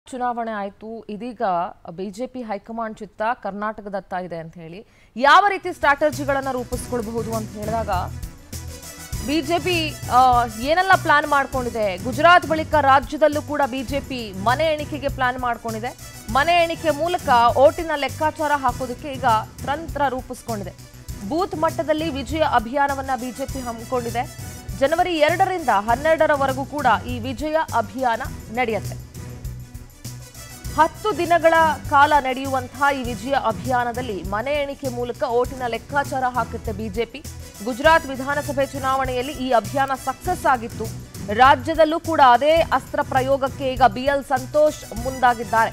ಚುನಾವಣೆ ಆಯಿತು ಇದೀಗ ಬಿಜೆಪಿ ಹೈಕಮಾಂಡ್ ಚಿತ್ತ ಕರ್ನಾಟಕದತ್ತ ಇದೆ ಅಂತ ಹೇಳಿ ಯಾವ ರೀತಿ ಸ್ಟ್ರಾಟಜಿಗಳನ್ನು ರೂಪಿಸ್ಕೊಳ್ಬಹುದು ಅಂತ ಹೇಳಿದಾಗ ಬಿಜೆಪಿ ಏನೆಲ್ಲ ಪ್ಲಾನ್ ಮಾಡ್ಕೊಂಡಿದೆ ಗುಜರಾತ್ ಬಳಿಕ ರಾಜ್ಯದಲ್ಲೂ ಕೂಡ ಬಿಜೆಪಿ ಮನೆ ಎಣಿಕೆಗೆ ಪ್ಲಾನ್ ಮಾಡ್ಕೊಂಡಿದೆ ಮನೆ ಎಣಿಕೆ ಮೂಲಕ ಓಟಿನ ಲೆಕ್ಕಾಚಾರ ಹಾಕೋದಕ್ಕೆ ಈಗ ತಂತ್ರ ರೂಪಿಸ್ಕೊಂಡಿದೆ ಬೂತ್ ಮಟ್ಟದಲ್ಲಿ ವಿಜಯ ಅಭಿಯಾನವನ್ನ ಬಿಜೆಪಿ ಹಮ್ಮಿಕೊಂಡಿದೆ ಜನವರಿ ಎರಡರಿಂದ ಹನ್ನೆರಡರವರೆಗೂ ಕೂಡ ಈ ವಿಜಯ ಅಭಿಯಾನ ನಡೆಯುತ್ತೆ ಹತ್ತು ದಿನಗಳ ಕಾಲ ನಡೆಯುವಂತಹ ಈ ವಿಜಯ ಅಭಿಯಾನದಲ್ಲಿ ಮನೆ ಎಣಿಕೆ ಮೂಲಕ ಓಟಿನ ಲೆಕ್ಕಾಚಾರ ಹಾಕುತ್ತೆ ಬಿಜೆಪಿ ಗುಜರಾತ್ ವಿಧಾನಸಭೆ ಚುನಾವಣೆಯಲ್ಲಿ ಈ ಅಭಿಯಾನ ಸಕ್ಸಸ್ ಆಗಿತ್ತು ರಾಜ್ಯದಲ್ಲೂ ಕೂಡ ಅದೇ ಅಸ್ತ್ರ ಪ್ರಯೋಗಕ್ಕೆ ಈಗ ಬಿಎಲ್ ಸಂತೋಷ್ ಮುಂದಾಗಿದ್ದಾರೆ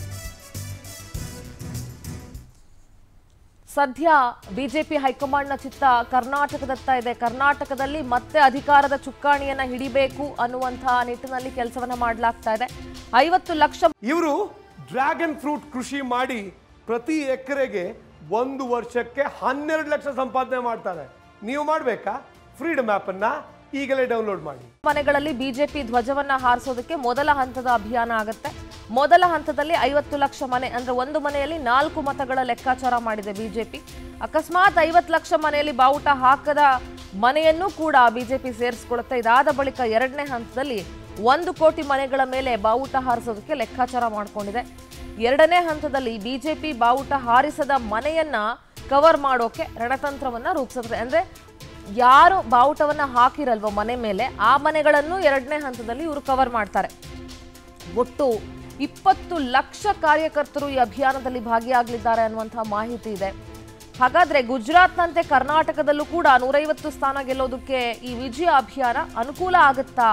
ಸದ್ಯ ಬಿಜೆಪಿ ಹೈಕಮಾಂಡ್ನ ಚಿತ್ತ ಕರ್ನಾಟಕದತ್ತ ಇದೆ ಕರ್ನಾಟಕದಲ್ಲಿ ಮತ್ತೆ ಅಧಿಕಾರದ ಚುಕ್ಕಾಣಿಯನ್ನ ಹಿಡಿಬೇಕು ಅನ್ನುವಂತಹ ನಿಟ್ಟಿನಲ್ಲಿ ಕೆಲಸವನ್ನ ಮಾಡಲಾಗ್ತಾ ಇದೆ ಐವತ್ತು ಲಕ್ಷ ಇವರು ಡ್ರ್ಯಾಗನ್ ಫ್ರೂಟ್ ಕೃಷಿ ಮಾಡಿ ಪ್ರತಿ ಎಕರೆಗೆ ಒಂದು ವರ್ಷಕ್ಕೆ ಹನ್ನೆರಡು ಲಕ್ಷ ಸಂಪಾದನೆ ಮಾಡ್ತಾರೆ ನೀವು ಮಾಡಬೇಕಾ ಫ್ರೀಡಮ್ ಆ್ಯಪನ್ನು ಈಗಲೇ ಡೌನ್ಲೋಡ್ ಮಾಡಿ ಮನೆಗಳಲ್ಲಿ ಬಿಜೆಪಿ ಧ್ವಜವನ್ನ ಹಾರಿಸೋದಕ್ಕೆ ಮೊದಲ ಹಂತದ ಅಭಿಯಾನ ಆಗುತ್ತೆ ಮೊದಲ ಹಂತದಲ್ಲಿ ಐವತ್ತು ಲಕ್ಷ ಮನೆ ಅಂದ್ರೆ ಒಂದು ಮನೆಯಲ್ಲಿ ನಾಲ್ಕು ಮತಗಳ ಲೆಕ್ಕಾಚಾರ ಮಾಡಿದೆ ಬಿಜೆಪಿ ಅಕಸ್ಮಾತ್ ಐವತ್ತು ಲಕ್ಷ ಮನೆಯಲ್ಲಿ ಬಾವುಟ ಹಾಕದ ಮನೆಯನ್ನು ಕೂಡ ಬಿಜೆಪಿ ಸೇರಿಸ್ಕೊಳ್ಳುತ್ತೆ ಇದಾದ ಬಳಿಕ ಎರಡನೇ ಹಂತದಲ್ಲಿ ಒಂದು ಕೋಟಿ ಮನೆಗಳ ಮೇಲೆ ಬಾವುಟ ಹಾರಿಸೋದಕ್ಕೆ ಲೆಕ್ಕಾಚಾರ ಮಾಡಿಕೊಂಡಿದೆ ಎರಡನೇ ಹಂತದಲ್ಲಿ ಬಿಜೆಪಿ ಬಾವುಟ ಹಾರಿಸದ ಮನೆಯನ್ನ ಕವರ್ ಮಾಡೋಕೆ ರಣತಂತ್ರವನ್ನ ರೂಪಿಸುತ್ತದೆ ಅಂದ್ರೆ ಯಾರು ಬಾವುಟವನ್ನ ಹಾಕಿರಲ್ವೋ ಮನೆ ಮೇಲೆ ಆ ಮನೆಗಳನ್ನು ಎರಡನೇ ಹಂತದಲ್ಲಿ ಇವರು ಕವರ್ ಮಾಡ್ತಾರೆ ಒಟ್ಟು ಇಪ್ಪತ್ತು ಲಕ್ಷ ಕಾರ್ಯಕರ್ತರು ಈ ಅಭಿಯಾನದಲ್ಲಿ ಭಾಗಿಯಾಗಲಿದ್ದಾರೆ ಅನ್ನುವಂತಹ ಮಾಹಿತಿ ಇದೆ ಹಾಗಾದ್ರೆ ಗುಜರಾತ್ನಂತೆ ಕರ್ನಾಟಕದಲ್ಲೂ ಕೂಡ ನೂರೈವತ್ತು ಸ್ಥಾನ ಗೆಲ್ಲೋದಕ್ಕೆ ಈ ವಿಜಯ ಅಭಿಯಾನ ಅನುಕೂಲ ಆಗುತ್ತಾ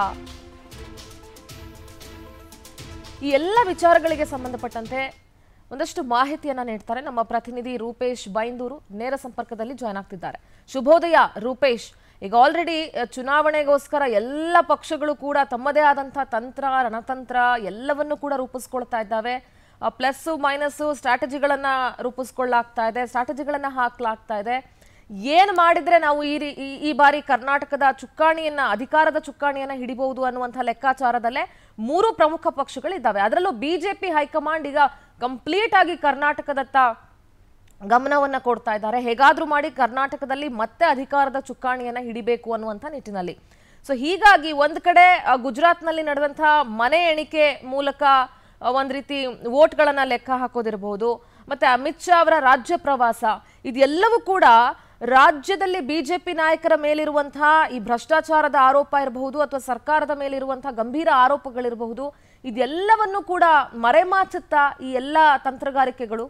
ಈ ಎಲ್ಲ ವಿಚಾರಗಳಿಗೆ ಸಂಬಂಧಪಟ್ಟಂತೆ ಒಂದಷ್ಟು ಮಾಹಿತಿಯನ್ನ ನೀಡ್ತಾರೆ ನಮ್ಮ ಪ್ರತಿನಿಧಿ ರೂಪೇಶ್ ಬೈಂದೂರು ನೇರ ಸಂಪರ್ಕದಲ್ಲಿ ಜಾಯ್ನ್ ಆಗ್ತಿದ್ದಾರೆ ಶುಭೋದಯ ರೂಪೇಶ್ ಈಗ ಆಲ್ರೆಡಿ ಚುನಾವಣೆಗೋಸ್ಕರ ಎಲ್ಲ ಪಕ್ಷಗಳು ಕೂಡ ತಮ್ಮದೇ ಆದಂತಹ ತಂತ್ರ ರಣತಂತ್ರ ಎಲ್ಲವನ್ನು ಕೂಡ ರೂಪಿಸ್ಕೊಳ್ತಾ ಇದ್ದಾವೆ ಪ್ಲಸ್ ಮೈನಸ್ ಸ್ಟ್ರಾಟಜಿಗಳನ್ನ ರೂಪಿಸ್ಕೊಳ್ಳಾಗ್ತಾ ಇದೆ ಸ್ಟ್ರಾಟಜಿಗಳನ್ನ ಹಾಕ್ಲಾಗ್ತಾ ಇದೆ ಏನ್ ಮಾಡಿದ್ರೆ ನಾವು ಈ ರೀ- ಈ- ಈ ಬಾರಿ ಕರ್ನಾಟಕದ ಚುಕ್ಕಾಣಿಯನ್ನ ಅಧಿಕಾರದ ಚುಕ್ಕಾಣಿಯನ್ನ ಹಿಡಿಬಹುದು ಅನ್ನುವಂತಹ ಲೆಕ್ಕಾಚಾರದಲ್ಲೇ ಮೂರು ಪ್ರಮುಖ ಪಕ್ಷಗಳಿದ್ದಾವೆ ಅದರಲ್ಲೂ ಬಿಜೆಪಿ ಹೈಕಮಾಂಡ್ ಈಗ ಕಂಪ್ಲೀಟ್ ಆಗಿ ಕರ್ನಾಟಕದತ್ತ ಗಮನವನ್ನ ಕೊಡ್ತಾ ಇದ್ದಾರೆ ಹೇಗಾದ್ರೂ ಮಾಡಿ ಕರ್ನಾಟಕದಲ್ಲಿ ಮತ್ತೆ ಅಧಿಕಾರದ ಚುಕ್ಕಾಣಿಯನ್ನ ಹಿಡಿಬೇಕು ಅನ್ನುವಂಥ ನಿಟ್ಟಿನಲ್ಲಿ ಸೊ ಹೀಗಾಗಿ ಒಂದ್ ಕಡೆ ಆ, ಗುಜರಾತ್ನಲ್ಲಿ ನಡೆದಂತಹ ಮನೆ ಎಣಿಕೆ ಮೂಲಕ ಆ, ಒಂದ್ ರೀತಿ ವೋಟ್ಗಳನ್ನ ಲೆಕ್ಕ ಹಾಕೋದಿರಬಹುದು ಮತ್ತೆ ಅಮಿತ್ ಶಾ ಅವರ ರಾಜ್ಯ ಪ್ರವಾಸ ಇದೆಲ್ಲವೂ ಕೂಡ ರಾಜ್ಯದಲ್ಲಿ ಬಿಜೆಪಿ ನಾಯಕರ ಮೇಲಿರುವಂತಹ ಈ ಭ್ರಷ್ಟಾಚಾರದ ಆರೋಪ ಇರಬಹುದು ಅಥವಾ ಸರ್ಕಾರದ ಮೇಲಿರುವಂತಹ ಗಂಭೀರ ಆರೋಪಗಳಿರಬಹುದು ಇದೆಲ್ಲವನ್ನು ಕೂಡ ಮರೆಮಾಚುತ್ತಾ ಈ ಎಲ್ಲ ತಂತ್ರಗಾರಿಕೆಗಳು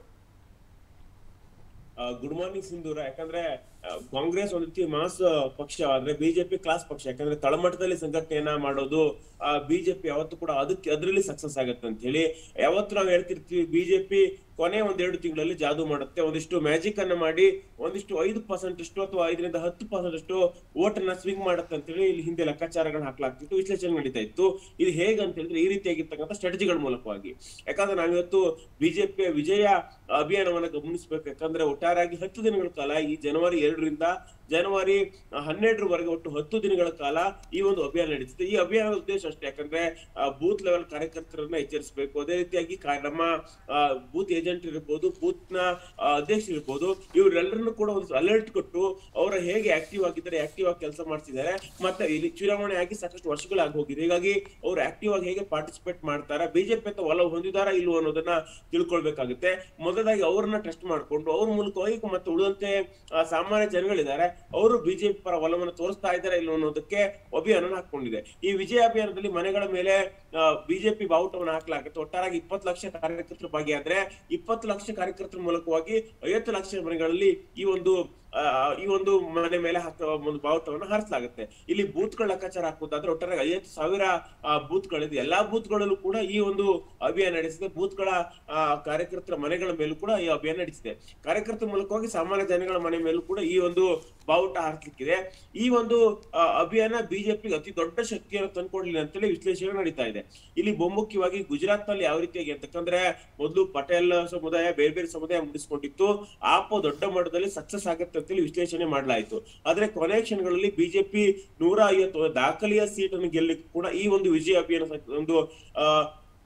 ಗುಡ್ ಮಾರ್ನಿಂಗ್ ಸಿಂಧೂರ ಯಾಕಂದ್ರೆ ಆ, ಕಾಂಗ್ರೆಸ್ ಒಂದ್ ರೀತಿ ಮಾಸ್ ಪಕ್ಷ ಆದ್ರೆ ಬಿಜೆಪಿ ಕ್ಲಾಸ್ ಪಕ್ಷ ಯಾಕಂದ್ರೆ ತಳಮಟ್ಟದಲ್ಲಿ ಸಂಘಟನೆಯನ್ನ ಮಾಡೋದು ಬಿಜೆಪಿ ಯಾವತ್ತು ಕೂಡ ಅದಕ್ಕೆ ಅದರಲ್ಲಿ ಸಕ್ಸಸ್ ಆಗತ್ತೆ ಅಂತ ಹೇಳಿ ಯಾವತ್ತು ನಾವು ಹೇಳ್ತಿರ್ತೀವಿ ಬಿಜೆಪಿ ಕೊನೆ ಒಂದೆರಡು ತಿಂಗಳಲ್ಲಿ ಜಾದು ಮಾಡುತ್ತೆ ಒಂದಿಷ್ಟು ಮ್ಯಾಜಿಕ್ ಅನ್ನ ಮಾಡಿ ಒಂದಿಷ್ಟು ಐದು ಪರ್ಸೆಂಟ್ ಅಷ್ಟು ಅಥವಾ ಐದರಿಂದ ಹತ್ತು ಪರ್ಸೆಂಟ್ ಅಷ್ಟು ವೋಟ್ ಅನ್ನ ಸ್ವಿಂಗ್ ಮಾಡುತ್ತೆ ಅಂತ ಹೇಳಿ ಇಲ್ಲಿ ಹಿಂದೆ ಲೆಕ್ಕಾಚಾರಗಳನ್ನ ಹಾಕ್ಲಾಗ್ತಿತ್ತು ವಿಶ್ಲೇಷಣೆ ನಡೀತಾ ಇತ್ತು ಇದು ಹೇಗೆ ಅಂತ ಹೇಳಿದ್ರೆ ಈ ರೀತಿಯಾಗಿರ್ತಕ್ಕಂಥ ಸ್ಟ್ರಾಟಜಿಗಳ ಮೂಲಕವಾಗಿ ಯಾಕಂದ್ರೆ ನಾವಿವತ್ತು ಬಿಜೆಪಿಯ ವಿಜಯ ಅಭಿಯಾನವನ್ನ ಗಮನಿಸಬೇಕು ಯಾಕಂದ್ರೆ ಒಟ್ಟಾರೆಯಾಗಿ ಹತ್ತು ದಿನಗಳ ಕಾಲ ಈ ಜನವರಿ ಎರಡರಿಂದ ಜನವರಿ ಹನ್ನೆರಡರವರೆಗೆ ಒಟ್ಟು ಹತ್ತು ದಿನಗಳ ಕಾಲ ಈ ಒಂದು ಅಭಿಯಾನ ನಡೀತಿದೆ ಈ ಅಭಿಯಾನದ ಉದ್ದೇಶ ಅಷ್ಟೇ ಯಾಕಂದ್ರೆ ಬೂತ್ ಲೆವೆಲ್ ಕಾರ್ಯಕರ್ತರನ್ನ ಎಚ್ಚರಿಸಬೇಕು ಅದೇ ರೀತಿಯಾಗಿ ಕಾ- ನಮ್ಮ ಬೂತ್ ಏಜೆಂಟ್ ಇರ್ಬೋದು ಬೂತ್ ನ ಆ, ಅಧ್ಯಕ್ಷ ಇರ್ಬೋದು ಇವರೆಲ್ಲರನ್ನು ಕೂಡ ಒಂದು ಅಲರ್ಟ್ ಕೊಟ್ಟು ಅವರ ಹೇಗೆ ಆಕ್ಟಿವ್ ಆಗಿದ್ದಾರೆ ಆಕ್ಟಿವ್ ಆಗಿ ಕೆಲಸ ಮಾಡ್ತಿದ್ದಾರೆ ಮತ್ತೆ ಇಲ್ಲಿ ಚುನಾವಣೆ ಆಗಿ ಸಾಕಷ್ಟು ವರ್ಷಗಳಾಗಿ ಹೋಗಿದೆ ಹೀಗಾಗಿ ಅವ್ರು ಆಕ್ಟಿವ್ ಆಗಿ ಹೇಗೆ ಪಾರ್ಟಿಸಿಪೇಟ್ ಮಾಡ್ತಾರ ಬಿಜೆಪಿ ಅಂತ ಒಲವು ಹೊಂದಿದಾರಾ ಇಲ್ವೋ ಅನ್ನೋದನ್ನ ತಿಳ್ಕೊಳ್ಬೇಕಾಗುತ್ತೆ ಮೊದಲಾಗಿ ಅವ್ರನ್ನ ಟೆಸ್ಟ್ ಮಾಡ್ಕೊಂಡು ಅವ್ರ ಮೂಲಕವಾಗಿ ಮತ್ತೆ ಉಳಿದಂತೆ ಆ, ಸಾಮಾನ್ಯ ಜನಗಳಿದ್ದಾರೆ ಅವರು ಬಿಜೆಪಿ ಪರ ಒಲವನ್ನು ತೋರಿಸ್ತಾ ಇದ್ದಾರೆ ಇಲ್ವೋ ಅನ್ನೋದಕ್ಕೆ ಅಭಿಯಾನ ಹಾಕೊಂಡಿದೆ ಈ ವಿಜಯ ಅಭಿಯಾನದಲ್ಲಿ ಮನೆಗಳ ಮೇಲೆ ಬಿಜೆಪಿ ಬಾವುಟವನ್ನು ಹಾಕಲಾಗುತ್ತೆ ಒಟ್ಟಾರಾಗಿ ಇಪ್ಪತ್ತು ಲಕ್ಷ ಕಾರ್ಯಕರ್ತರು ಭಾಗಿಯಾದ್ರೆ ಇಪ್ಪತ್ತು ಲಕ್ಷ ಕಾರ್ಯಕರ್ತರ ಮೂಲಕವಾಗಿ ಐವತ್ತು ಲಕ್ಷ ಮನೆಗಳಲ್ಲಿ ಈ ಒಂದು ಆ, ಈ ಒಂದು ಮನೆ ಮೇಲೆ ಹಾಕ ಒಂದು ಬಾವುಟವನ್ನು ಹಾರಿಸಲಾಗುತ್ತೆ ಇಲ್ಲಿ ಬೂತ್ಗಳ ಲೆಕ್ಕಾಚಾರ ಹಾಕುವುದಾದ್ರೆ ಒಟ್ಟಾರೆ ಐವತ್ತು ಸಾವಿರ ಬೂತ್ಗಳಿದೆ ಎಲ್ಲಾ ಬೂತ್ಗಳಲ್ಲೂ ಕೂಡ ಈ ಒಂದು ಅಭಿಯಾನ ನಡೆಸಿದೆ ಬೂತ್ಗಳ ಆ, ಕಾರ್ಯಕರ್ತರ ಮನೆಗಳ ಮೇಲೂ ಕೂಡ ಈ ಅಭಿಯಾನ ನಡೆಸಿದೆ ಕಾರ್ಯಕರ್ತರ ಮೂಲಕವಾಗಿ ಸಾಮಾನ್ಯ ಜನಗಳ ಮನೆ ಮೇಲೂ ಕೂಡ ಈ ಒಂದು ಬಾವುಟ ಹಾರಿಸಲಿಕ್ಕಿದೆ ಈ ಒಂದು ಆ, ಅಭಿಯಾನ ಬಿಜೆಪಿಗೆ ಅತಿ ದೊಡ್ಡ ಶಕ್ತಿಯನ್ನು ತಂದ್ಕೊಡ್ಲಿಲ್ಲ ಅಂತೇಳಿ ವಿಶ್ಲೇಷಣೆ ನಡೀತಾ ಇದೆ ಇಲ್ಲಿ ಬಹುಮುಖ್ಯವಾಗಿ ಗುಜರಾತ್ ನಲ್ಲಿ ಯಾವ ರೀತಿಯಾಗಿ ಅಂತಕ್ಕಂದ್ರೆ ಮೊದಲು ಪಟೇಲ್ ಸಮುದಾಯ ಬೇರೆ ಬೇರೆ ಸಮುದಾಯ ಮುಗಿಸ್ಕೊಂಡಿತ್ತು ಆಪೋ ದೊಡ್ಡ ಮಟ್ಟದಲ್ಲಿ ಸಕ್ಸಸ್ ಆಗುತ್ತೆ ಅಂತೇಳಿ ವಿಶ್ಲೇಷಣೆ ಮಾಡಲಾಯಿತು ಆದ್ರೆ ಕೊನೆ ಕ್ಷಣಗಳಲ್ಲಿ ಬಿಜೆಪಿ ನೂರ ಐವತ್ತು ದಾಖಲೆಯ ಸೀಟ್ ಅನ್ನು ಗೆಲ್ಲಲಿಕ್ಕೆ ಕೂಡ ಈ ಒಂದು ವಿಜಯ ಅಭಿಯಾನ ಸ- ಒಂದು ಆ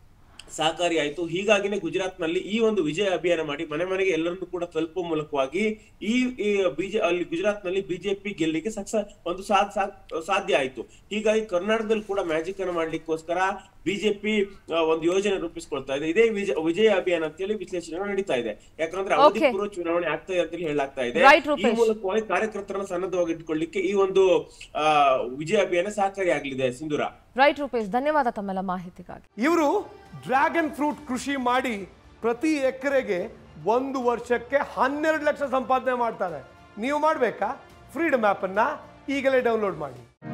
ಸಹಕಾರಿ ಆಯ್ತು ಹೀಗಾಗಿನೇ ಗುಜರಾತ್ ನಲ್ಲಿ ಈ ಒಂದು ವಿಜಯ ಅಭಿಯಾನ ಮಾಡಿ ಮನೆ ಮನೆಗೆ ಎಲ್ಲರನ್ನು ಕೂಡ ತಲುಪುವ ಮೂಲಕವಾಗಿ ಈ ಈ ಬಿಜೆ ಅಲ್ಲಿ ಗುಜರಾತ್ ನಲ್ಲಿ ಬಿಜೆಪಿ ಗೆಲ್ಲಿಗೆ ಸಕ್ಸಸ್ ಒಂದು ಸಾ- ಸಾ- ಸಾಧ್ಯ ಆಯ್ತು ಹೀಗಾಗಿ ಕರ್ನಾಟಕದಲ್ಲಿ ಕೂಡ ಮ್ಯಾಜಿಕ್ ಅನ್ನು ಮಾಡ್ಲಿಕ್ಕೋಸ್ಕರ ಬಿಜೆಪಿ ಒಂದು ಯೋಜನೆ ರೂಪಿಸ್ಕೊಳ್ತಾ ಇದೆ ಇದೇ ವಿಜಯ ವಿಜಯ ಅಭಿಯಾನ ಅಂತೇಳಿ ವಿಶ್ಲೇಷಣೆ ನಡೀತಾ ಇದೆ ಯಾಕಂದ್ರೆ ಅವಧಿ Okay. ಪೂರ್ವ ಚುನಾವಣೆ ಆಗ್ತಾ ಇದೆ ಅಂತೇಳಿ ಹೇಳಲಾಗ್ತಾ ಇದೆ Right, ಈ ರೂಪೇಶ್. ಮೂಲಕವಾಗಿ ಕಾರ್ಯಕರ್ತರನ್ನ ಸನ್ನದ್ಧವಾಗಿ ಇಟ್ಕೊಳ್ಳಿಕ್ಕೆ ಈ ಒಂದು ಆ ವಿಜಯ ಅಭಿಯಾನ ಸಹಕಾರಿ ಆಗ್ಲಿದೆ ಸಿಂಧೂರ ರೈಟ್ ರೂಪೇಶ್ ಧನ್ಯವಾದ ತಮ್ಮೆಲ್ಲ ಮಾಹಿತಿಗಾಗಿ ಇವರು ಡ್ರ್ಯಾಗನ್ ಫ್ರೂಟ್ ಕೃಷಿ ಮಾಡಿ ಪ್ರತಿ ಎಕರೆಗೆ ಒಂದು ವರ್ಷಕ್ಕೆ ಹನ್ನೆರಡು ಲಕ್ಷ ಸಂಪಾದನೆ ಮಾಡ್ತಾರೆ ನೀವು ಮಾಡಬೇಕಾ ಫ್ರೀಡಮ್ ಆ್ಯಪನ್ನು ಈಗಲೇ ಡೌನ್ಲೋಡ್ ಮಾಡಿ